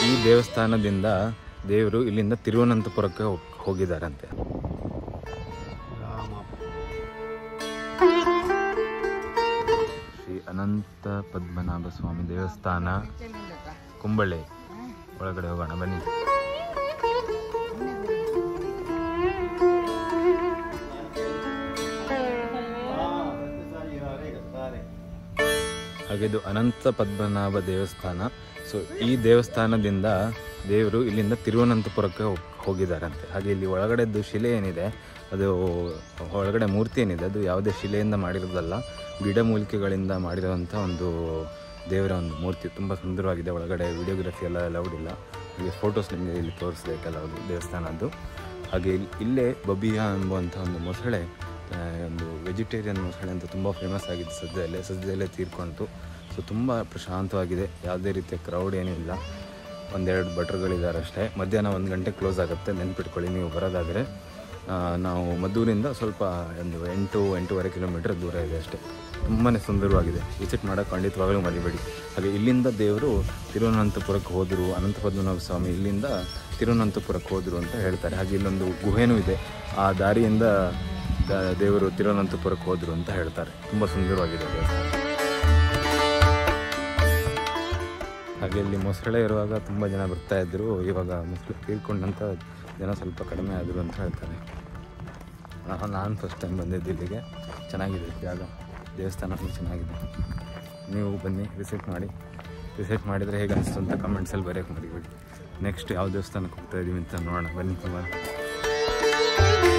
ಈ ದೇವಸ್ಥಾನದಿಂದ ದೇವರು ಇಲ್ಲಿಂದ ತಿರುವನಂತಪುರಕ್ಕೆ ಹೋಗ್- ಹೋಗಿದ್ದಾರಂತೆ ಶ್ರೀ ಅನಂತ ಪದ್ಮನಾಭ ಸ್ವಾಮಿ ದೇವಸ್ಥಾನ ಕುಂಬಳೆ ಒಳಗಡೆ ಹೋಗೋಣ ಬನ್ನಿ ಹಾಗೆ ಇದು ಅನಂತ ಪದ್ಮನಾಭ ದೇವಸ್ಥಾನ ಸೊ ಈ ದೇವಸ್ಥಾನದಿಂದ ದೇವರು ಇಲ್ಲಿಂದ ತಿರುವನಂತಪುರಕ್ಕೆ ಹೋಗ್- ಹೋಗಿದ್ದಾರಂತೆ ಹಾಗೆ ಇಲ್ಲಿ ಒಳಗಡೆದ್ದು ಶಿಲೆ ಏನಿದೆ ಅದು ಒಳಗಡೆ ಮೂರ್ತಿ ಏನಿದೆ ಅದು ಯಾವುದೇ ಶಿಲೆಯಿಂದ ಮಾಡಿರೋದಲ್ಲ ಗಿಡಮೂಲಿಕೆಗಳಿಂದ ಮಾಡಿರೋವಂಥ ಒಂದು ದೇವರ ಒಂದು ಮೂರ್ತಿ ತುಂಬ ಸುಂದರವಾಗಿದೆ ಒಳಗಡೆ ವಿಡಿಯೋಗ್ರಫಿ ಎಲ್ಲ ಅಲೌಡ್ ಇಲ್ಲ ಹಾಗೆ ಫೋಟೋಸ್ ನಿಮಗೆ ಇಲ್ಲಿ ತೋರಿಸಿದೆ ಕೆಲವು ದೇವಸ್ಥಾನದ್ದು ಹಾಗೆ ಇಲ್ಲಿ ಇಲ್ಲೇ ಬಬಿಯಾ ಎಂಬುವಂಥ ಒಂದು ಮೊಸಳೆ ಆ, ಒಂದು ವೆಜಿಟೇರಿಯನ್ ಮೊಸಳೆ ಅಂತ ತುಂಬ ಫೇಮಸ್ ಆಗಿದೆ ಸದ್ಯದಲ್ಲೇ ಸದ್ಯದಲ್ಲೇ ತೀರ್ಕೊಂತು ಸೊ ತುಂಬ ಪ್ರಶಾಂತವಾಗಿದೆ ಯಾವುದೇ ರೀತಿಯ ಕ್ರೌಡ್ ಏನೂ ಇಲ್ಲ ಒಂದೆರಡು ಭಟ್ರುಗಳಿದ್ದಾರೆ ಅಷ್ಟೇ ಮಧ್ಯಾಹ್ನ ಒಂದು ಗಂಟೆ ಕ್ಲೋಸ್ ಆಗುತ್ತೆ ನೆನ್ಪಿಟ್ಕೊಳ್ಳಿ ನೀವು ಬರೋದಾದರೆ ಆ, ನಾವು ಮದ್ದೂರಿಂದ ಸ್ವಲ್ಪ ಒಂದು ಎಂಟು ಎಂಟೂವರೆ ಕಿಲೋಮೀಟರ್ ದೂರ ಇದೆ ಅಷ್ಟೇ ತುಂಬಾ ಸುಂದರವಾಗಿದೆ ವಿಸಿಟ್ ಮಾಡೋಕ್ಕೆ ಖಂಡಿತವಾಗಲೂ ಮರಿಬೇಡಿ ಹಾಗೆ ಇಲ್ಲಿಂದ ದೇವರು ತಿರುವನಂತಪುರಕ್ಕೆ ಹೋದರು ಅನಂತ ಪದ್ಮನಾಭ ಸ್ವಾಮಿ ಇಲ್ಲಿಂದ ತಿರುವನಂತಪುರಕ್ಕೆ ಹೋದರು ಅಂತ ಹೇಳ್ತಾರೆ ಹಾಗೆ ಇಲ್ಲೊಂದು ಗುಹೆನೂ ಇದೆ ಆ ದಾರಿಯಿಂದ ದ- ದೇವರು ತಿರುವನಂತಪುರಕ್ಕೆ ಹೋದರು ಅಂತ ಹೇಳ್ತಾರೆ ತುಂಬ ಸುಂದರವಾಗಿದೆ ದೇವಸ್ಥಾನ ಹಾಗೆ ಇಲ್ಲಿ ಮೊಸಳೆ ಇರುವಾಗ ತುಂಬ ಜನ ಬರ್ತಾ ಇದ್ದರು ಇವಾಗ ಮೊಸಳೆ ತೀರ್ಕೊಂಡಂಥ ಜನ ಸ್ವಲ್ಪ ಕಡಿಮೆ ಆದರು ಅಂತ ಹೇಳ್ತಾರೆ ನಾನು ನಾನು ಫಸ್ಟ್ ಟೈಮ್ ಬಂದಿದ್ದು ಇಲ್ಲಿಗೆ ಚೆನ್ನಾಗಿದೆ ಜಾಗ ದೇವಸ್ಥಾನ ಚೆನ್ನಾಗಿದೆ ನೀವು ಬನ್ನಿ ವಿಸಿಟ್ ಮಾಡಿ ವಿಸಿಟ್ ಮಾಡಿದರೆ ಹೇಗೆ ಅನಿಸ್ತು ಅಂತ ಕಮೆಂಟ್ಸಲ್ಲಿ ಬರೆಯೋಕ್ಕೆ ಮರಿಬೇಡಿ ನೆಕ್ಸ್ಟ್ ಯಾವ ದೇವಸ್ಥಾನಕ್ಕೆ ಹೋಗ್ತಾ ಇದ್ದೀವಿ ಅಂತ ನೋಡೋಣ ಬನ್ನಿ ತುಂಬ